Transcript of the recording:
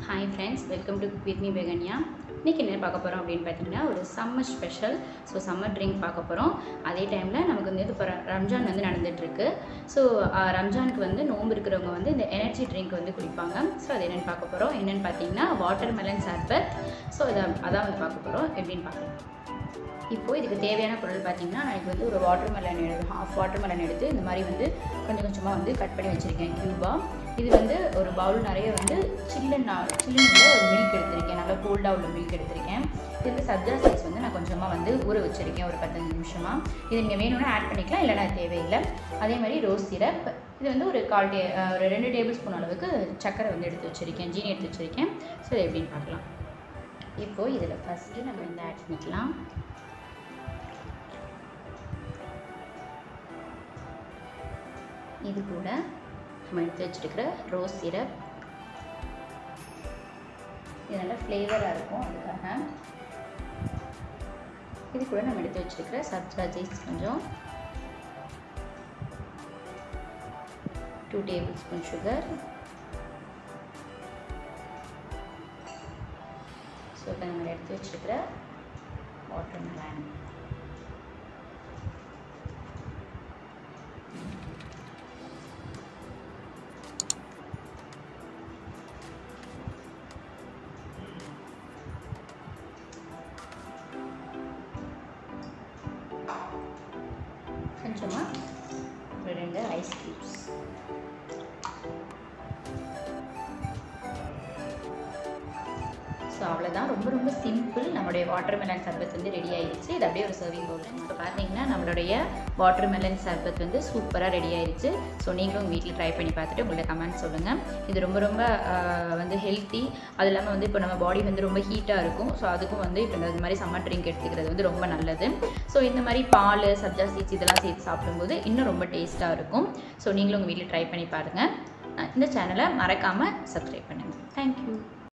hi friends welcome to with me பெகன்யா இன்றைக்கி என்ன பார்க்க போகிறோம் அப்படின்னு பார்த்தீங்கன்னா ஒரு summer special so summer drink பார்க்க போகிறோம் அதே டைமில் நமக்கு வந்து இப்போ ர- ரம்ஜான் வந்து நடந்துகிட்ருக்கு ஸோ ரம்ஜானுக்கு வந்து நோன்பு இருக்கிறவங்க வந்து இந்த எனர்ஜி ட்ரிங்க் வந்து குடிப்பாங்க ஸோ அது என்னென்னு பார்க்க போகிறோம் என்னென்னு பார்த்தீங்கன்னா வாட்டர் மெலன் சர்பத் ஸோ இதை அதான் வந்து பார்க்க போகிறோம் எப்படின்னு பார்க்கலாம் இப்போ இதுக்கு தேவையான பொருள் பார்த்தீங்கன்னா நான் எனக்கு வந்து ஒரு வாட்டர் மெலன் எடுத்து ஹாஃப் வாட்டர் மெலன் எடுத்து இந்த மாதிரி வந்து கொஞ்சம் கொஞ்சமாக வந்து கட் பண்ணி வச்சுருக்கேன் க்யூபா இது வந்து ஒரு பவுல் நிறைய வந்து சில்லுன்னு சில்லுன்னு உள்ள ஒரு மில்க் எடுத்திருக்கேன் நல்லா கோல்டாக உள்ள மில்க் எடுத்திருக்கேன் இது வந்து சப்ஜா சீட்ஸ் வந்து நான் கொஞ்சமாக வந்து ஊற வச்சுருக்கேன் ஒரு பதினஞ்சு நிமிஷமாக இது நீங்கள் வேணும்னா ஆட் பண்ணிக்கலாம் இல்லைனா தேவையில்லை அதே மாதிரி ரோஸ் சிரப் இது வந்து ஒரு கால் டே அஹ் ஒரு ரெண்டு டேபிள் ஸ்பூன் அளவுக்கு சர்க்கரை வந்து எடுத்து வச்சுருக்கேன் ஜீனி எடுத்து வச்சுருக்கேன் ஸோ இது எப்படின்னு பார்க்கலாம் இப்போது இதில் ஃபஸ்ட்டு நம்ம வந்து ஆட் பண்ணிக்கலாம் இது கூட நம்ம எடுத்து வச்சுருக்கிற ரோஸ் சிரப் இது நல்லா ஃப்ளேவராக இருக்கும் அதுக்காக இது கூட நம்ம எடுத்து வச்சுருக்கிற சப்ஜா சீஸ் கொஞ்சம் two tablespoon sugar so இப்போ நம்ம எடுத்து வச்சுருக்கிற வாட்டர் மெலன் கொஞ்சமாக ஒரு ரெண்டு ஐஸ் க்யூப்ஸ் ஸோ அவ்வளோதான் ரொம்ப ரொம்ப சிம்பிள் நம்மளுடைய வாட்டர் மெலன் சர்பத் வந்து ரெடி ஆயிடுச்சு இது அப்படியே ஒரு சர்விங் பவுல் இப்போ பார்த்தீங்கன்னா நம்மளுடைய வாட்டர் மெலன் சர்பத் வந்து சூப்பராக ரெடி ஆயிடுச்சு ஸோ நீங்களும் உங்கள் வீட்டில் ட்ரை பண்ணி பார்த்துட்டு உங்கள்ட்ட கமெண்ட் சொல்லுங்கள் இது ரொம்ப ரொம்ப ஆஹ், வந்து ஹெல்த்தி அது இல்லாமல் வந்து இப்போ நம்ம பாடி வந்து ரொம்ப ஹீட்டாக இருக்கும் ஸோ அதுக்கும் வந்து இப்போ இந்த மாதிரி சம்மர் ட்ரிங்க் எடுத்துக்கிறது வந்து ரொம்ப நல்லது ஸோ இந்த மாதிரி பால் சப்ஜா சீட்ஸ் இதெல்லாம் சேர்த்து சாப்பிடும்போது இன்னும் ரொம்ப டேஸ்ட்டாக இருக்கும் ஸோ நீங்களும் உங்கள் வீட்டில் ட்ரை பண்ணி பாருங்கள் இந்த சேனலை மறக்காமல் சப்ஸ்கிரைப் பண்ணுங்கள் தேங்க்யூ